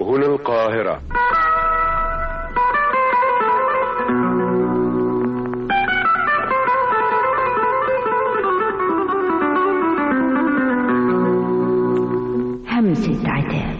سبل القاهرة همسة عتاب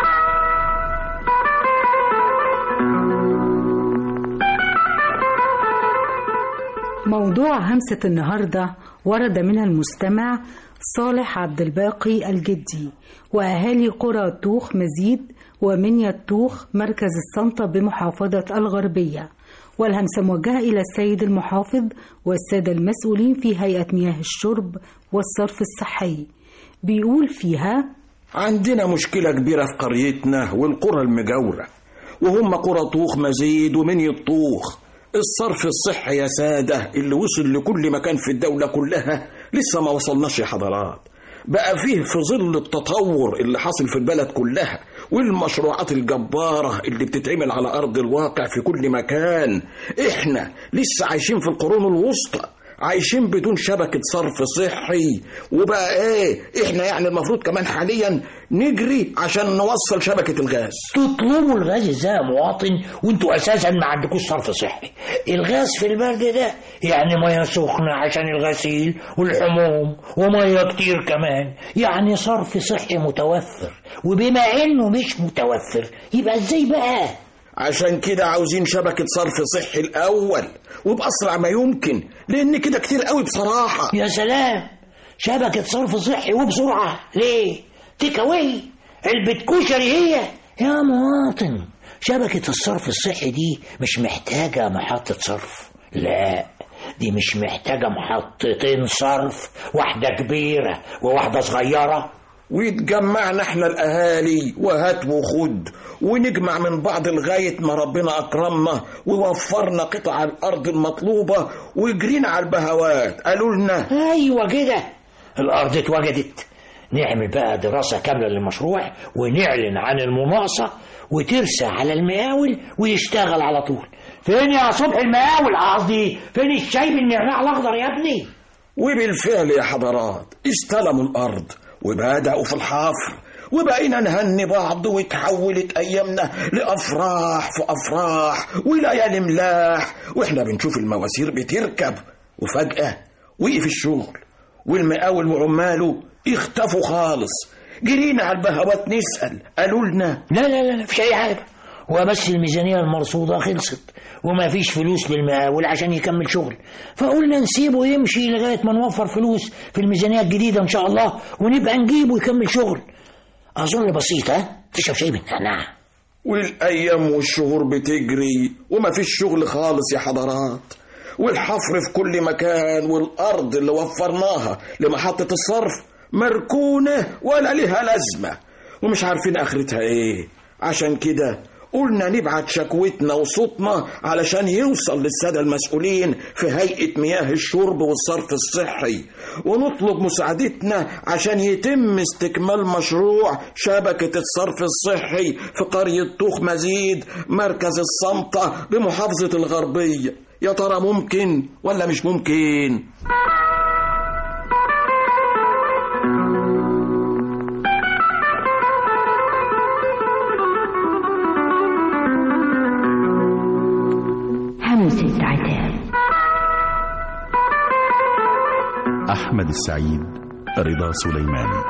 موضوع همسة النهاردة ورد منها المستمع صالح عبد الباقي الجدي وأهالي قرى الطوخ مزيد ومنيا الطوخ مركز السلطة بمحافظة الغربية والهمسة موجهة إلى السيد المحافظ والسادة المسؤولين في هيئة مياه الشرب والصرف الصحي بيقول فيها عندنا مشكلة كبيرة في قريتنا والقرى المجاورة وهم قرى طوخ مزيد ومني الطوخ الصرف الصحي يا سادة اللي وصل لكل مكان في الدولة كلها لسه ما وصلناش يا حضرات بقى فيه في ظل التطور اللي حاصل في البلد كلها والمشروعات الجبارة اللي بتتعمل على أرض الواقع في كل مكان إحنا لسه عايشين في القرون الوسطى عايشين بدون شبكة صرف صحي وبقى ايه احنا يعني المفروض كمان حاليا نجري عشان نوصل شبكة الغاز تطلبوا الغاز ازاي يا مواطن وانتوا اساسا ما عندكوش صرف صحي الغاز في البرد ده يعني ميه سخنه عشان الغسيل والحموم وميه كتير كمان يعني صرف صحي متوفر وبما انه مش متوفر يبقى ازاي بقى عشان كده عاوزين شبكة صرف صحي الأول وبأسرع ما يمكن لأن كده كتير قوي بصراحة يا سلام شبكة صرف صحي وبسرعة ليه تيك اواي علبة كشري هي يا مواطن شبكة الصرف الصحي دي مش محتاجة محطة صرف لا دي مش محتاجة محطتين صرف واحدة كبيرة وواحدة صغيرة ويتجمعنا احنا الأهالي وهات وخد ونجمع من بعض لغاية ما ربنا أكرمنا ووفرنا قطع الأرض المطلوبة وجرينا على البهوات قالوا لنا ايوه كده الارض اتوجدت نعمل بقى دراسة كاملة للمشروع ونعلن عن المناقصة وترسى على المقاول ويشتغل على طول فين يا صبح المقاول قصدي فين الشاي بالنعناع الأخضر يا ابني وبالفعل يا حضرات استلموا الأرض وبدأوا في الحفر وبقينا نهني بعض وتحولت أيامنا لأفراح في أفراح وليالي ملاح وإحنا بنشوف المواسير بتركب وفجأة وقف الشغل والمقاول وعماله اختفوا خالص جرينا على البهوات نسأل قالوا لنا لا لا لا مفيش أي حاجة هو بس الميزانية المرصودة خلصت وما فيش فلوس للمقاول عشان يكمل شغل فقلنا نسيبه يمشي لغاية ما نوفر فلوس في الميزانية الجديدة إن شاء الله ونبقى نجيبه يكمل شغل أظن بسيط ها تشرب شاي بالنعناع والأيام والشهور بتجري ومفيش شغل خالص يا حضرات والحفر في كل مكان والأرض اللي وفرناها لمحطة الصرف مركونة ولا لها لازمة ومش عارفين آخرتها إيه عشان كده قلنا نبعت شكوتنا وصوتنا علشان يوصل للسادة المسؤولين في هيئة مياه الشرب والصرف الصحي ونطلب مساعدتنا عشان يتم استكمال مشروع شبكة الصرف الصحي في قرية طوخ مزيد مركز الصمتة بمحافظة الغربية يا ترى ممكن ولا مش ممكن؟ همسة عتاب أحمد السعيد رضا سليمان